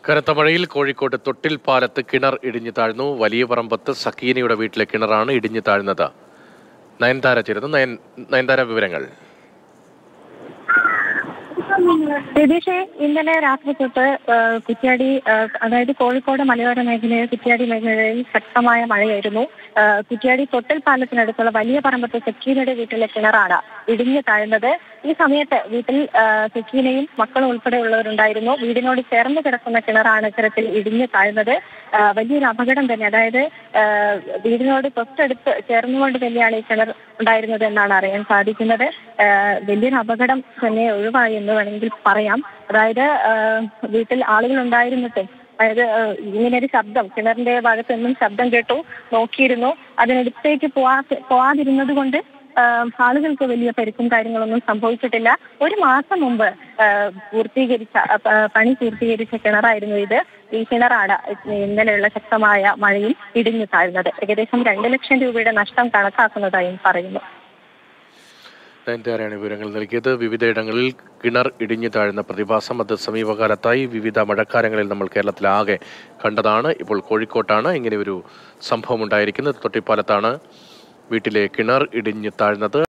കനത്ത മഴയിൽ കോഴിക്കോട് തൊട്ടിൽ പാലത്ത് കിണർ ഇടിഞ്ഞു താഴ്ന്നു വലിയ പറമ്പത്ത് സക്കീനയുടെ വീട്ടിലെ കിണറാണ് ഇടിഞ്ഞു താഴ്ന്നത് നയൻതാര ചേരുന്നു നയൻ നയൻതാര വിവരങ്ങൾ രതീഷെ ഇന്നലെ രാത്രി തൊട്ട് ആ, കുറ്റ്യാടി ആ, അതായത് കോഴിക്കോട് മലയോര മേഖലയിൽ കുറ്റ്യാടി മേഖലയിൽ ശക്തമായ മഴയായിരുന്നു ആ, കുറ്റ്യാടി തൊട്ടൽ പാലത്തിനടുത്തുള്ള വലിയ പറമ്പത്ത് സക്കീനയുടെ വീട്ടിലെ കിണറാണ് ഇടിഞ്ഞു താഴ്ന്നത് ഈ സമയത്ത് വീട്ടിൽ ആ, സക്കീനയും മക്കളും ഉൾപ്പെടെയുള്ളവരുണ്ടായിരുന്നു വീടിനോട് ചേർന്ന് കിടക്കുന്ന കിണറാണ് ഇത്തരത്തിൽ ഇടിഞ്ഞു താഴ്ന്നത് ആ, വലിയൊരു അപകടം തന്നെ അതായത് ആ, വീടിനോട് തൊട്ടടുത്ത് ചേർന്നുകൊണ്ട് തന്നെയാണ് ഈ കിണർ ഉണ്ടായിരുന്നത് എന്നാണ് അറിയാൻ സാധിക്കുന്നത് ആ, വലിയൊരു അപകടം തന്നെ ഒഴിവായി എന്ന് വേണമെങ്കിൽ പറയാം അതായത് ആ, വീട്ടിൽ ആളുകൾ ഉണ്ടായിരുന്നിട്ടും അതായത് ആ, ഇങ്ങനൊരു ശബ്ദം കിണറിന്റെ ഭാഗത്ത് നിന്നും ശബ്ദം കേട്ടു നോക്കിയിരുന്നു അതിനടുത്തേക്ക് പോവാ പോവാതിരുന്നത് കൊണ്ട് ആ, ആളുകൾക്ക് വലിയ പരിക്കും കാര്യങ്ങളൊന്നും സംഭവിച്ചിട്ടില്ല ഒരു മാസം മുമ്പ് ആ, പൂർത്തീകരിച്ച ആ, പ- പണി പൂർത്തീകരിച്ച കിണറായിരുന്നു ഇത് ഈ കിണറാണ് ഇന്നലെയുള്ള ശക്തമായ മഴയിൽ ഇടിഞ്ഞു താഴ്ന്നത് ഏകദേശം രണ്ട് ലക്ഷം രൂപയുടെ നഷ്ടം കണക്കാക്കുന്നതായും പറയുന്നു നയൻതാരയാണ് വിവരങ്ങൾ നൽകിയത് വിവിധയിടങ്ങളിൽ കിണർ ഇടിഞ്ഞു താഴ്ന്ന പ്രതിഭാസം അത് സമീപകാലത്തായി വിവിധ മഴക്കാലങ്ങളിൽ നമ്മൾ കേരളത്തിലാകെ കണ്ടതാണ് ഇപ്പോൾ കോഴിക്കോട്ടാണ് ഇങ്ങനെ ഒരു സംഭവം ഉണ്ടായിരിക്കുന്നത് തൊട്ടിപ്പാലത്താണ് വീട്ടിലെ കിണർ ഇടിഞ്ഞു താഴ്ന്നത്